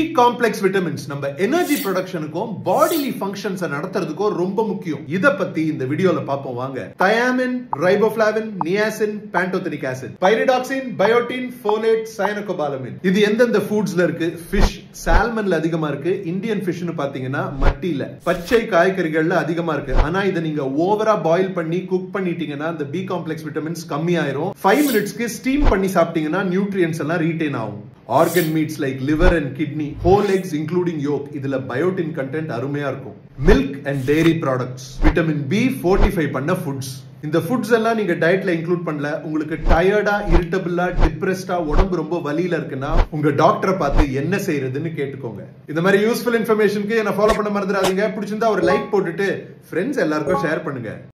complex vitamins நம்ம energy ப்ரொடக்ஷனுக்கும் bodily functions நடத்துறதுக்கும் ரொம்ப முக்கியம் இத பத்தி இந்த வீடியோல பாப்போம் வாங்க thiamine riboflavin niacin pantothenic acid pyridoxine biotin folate cyanocobalamin இது எந்தெந்த ஃபுட்ஸ்ல இருக்கு ஃபிஷ் சால்மன்ல அதிகமா இருக்கு இந்தியன் ஃபிஷ்னு பாத்தீங்கன்னா மட்டியில பச்சை காய்கறிகள்ல அதிகமா இருக்கு ஆனா இதை நீங்க ஓவரா பாயில் பண்ணி குக் பண்ணிட்டீங்கன்னா இந்த பி காம்ப்ளெக்ஸ் விட்டமின்ஸ் கம்மியாயிரும் ஃபைவ் மினிட்ஸ்க்கு ஸ்டீம் பண்ணி சாப்பிட்டீங்கன்னா நியூட்ரியன்ஸ் எல்லாம் ரீட்டைன் ஆகும் organ meats like liver and kidney whole eggs including yolk இதுல பயோட்டின் கண்டென்ட் அருமையா இருக்கும் milk and dairy products vitamin B fortify பண்ண ஃபுட்ஸ் இந்த ஃபுட்ஸ் எல்லாம் நீங்க டயட்ல இன்க்ளூட் பண்ணல உங்களுக்கு டயர்டா இரிட்டபிளா டிப்ரெஸ்டா உடம்பு ரொம்ப வலியில இருக்குன்னா உங்க டாக்டரை பார்த்து என்ன செய்யறதுன்னு கேட்டுக்கோங்க இந்த மாதிரி யூஸ்ஃபுல் இன்ஃபர்மேஷனுக்கு என்ன ஃபாலோ பண்ண மறந்துடாதீங்க பிடிச்சிருந்தா ஒரு லைக் போட்டுட்டு ஃப்ரெண்ட்ஸ் எல்லாருக்கும் ஷேர் பண்ணுங்க